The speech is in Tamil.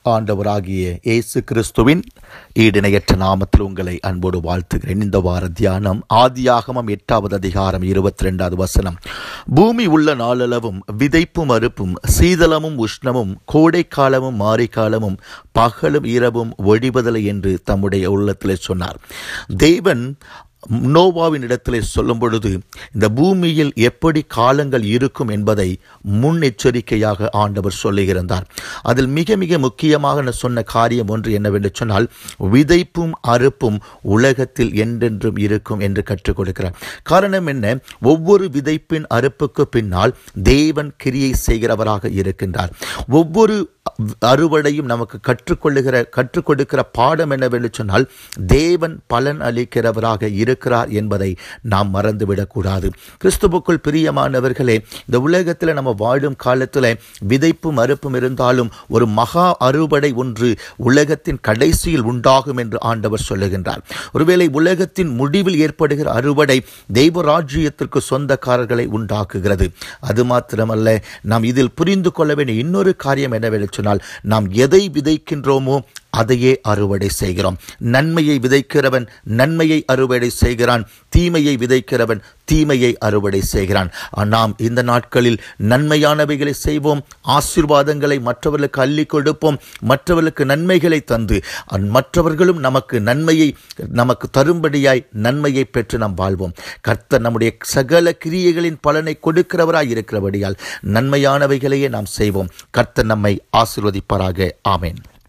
ஆண்டவராகிய இயேசு கிறிஸ்துவின் ஈடிணையற்ற நாமத்தில் உங்களை அன்போடு வாழ்த்துகிறேன் இந்த வார தியானம் ஆதியாகமம் எட்டாவது அதிகாரம் இருபத்தி ரெண்டாவது வசனம் பூமி உள்ள நாளளவும் விதைப்பும் அறுப்பும் சீதளமும் உஷ்ணமும் கோடைக்காலமும் மாரிக்காலமும் பகலும் இரவும் ஒழிவதில்லை என்று தம்முடைய உள்ளத்திலே சொன்னார் தேவன் நோவாவின் இடத்திலே சொல்லும் பொழுது இந்த பூமியில் எப்படி காலங்கள் இருக்கும் என்பதை முன்னெச்சரிக்கையாக ஆண்டவர் சொல்லுகிறார் அதில் மிக மிக முக்கியமாக நான் சொன்ன காரியம் ஒன்று என்னவென்று சொன்னால் விதைப்பும் அறுப்பும் உலகத்தில் என்றென்றும் இருக்கும் என்று கற்றுக் கொடுக்கிறார் காரணம் என்ன ஒவ்வொரு விதைப்பின் அறுப்புக்கு பின்னால் தேவன் கிரியை செய்கிறவராக இருக்கின்றார் ஒவ்வொரு அறுவடையும் நமக்கு கற்றுக்கொள்ளுகிற கற்றுக் கொடுக்கிற பாடம் என்னவென்று சொன்னால் தேவன் பலன் அளிக்கிறவராக இருக்கிறார் என்பதை நாம் மறந்துவிடக்கூடாது கிறிஸ்துவுக்குள் பிரியமானவர்களே இந்த உலகத்தில் நம்ம வாழும் காலத்தில் விதைப்பும் மறுப்பும் இருந்தாலும் ஒரு மகா அறுவடை ஒன்று உலகத்தின் கடைசியில் உண்டாகும் என்று ஆண்டவர் சொல்லுகின்றார் ஒருவேளை உலகத்தின் முடிவில் ஏற்படுகிற அறுவடை தெய்வ ராஜ்யத்திற்கு சொந்தக்காரர்களை உண்டாக்குகிறது அது மாத்திரமல்ல நாம் இதில் புரிந்து கொள்ள வேண்டிய இன்னொரு காரியம் என்னவென்று சொன்னால் நாம் எதை விதைக்கின்றோமோ அதையே அறுவடை செய்கிறோம் நன்மையை விதைக்கிறவன் நன்மையை அறுவடை செய்கிறான் தீமையை விதைக்கிறவன் தீமையை அறுவடை செய்கிறான் நாம் இந்த நாட்களில் நன்மையானவைகளை செய்வோம் ஆசீர்வாதங்களை மற்றவர்களுக்கு அள்ளி கொடுப்போம் மற்றவர்களுக்கு நன்மைகளை தந்து மற்றவர்களும் நமக்கு நன்மையை நமக்கு தரும்படியாய் நன்மையை பெற்று நாம் வாழ்வோம் கர்த்தர் நம்முடைய சகல கிரியைகளின் பலனை கொடுக்கிறவராய் இருக்கிறபடியால் நன்மையானவைகளையே நாம் செய்வோம் கர்த்தர் நம்மை ஆசிர்வதிப்பாராக ஆமேன்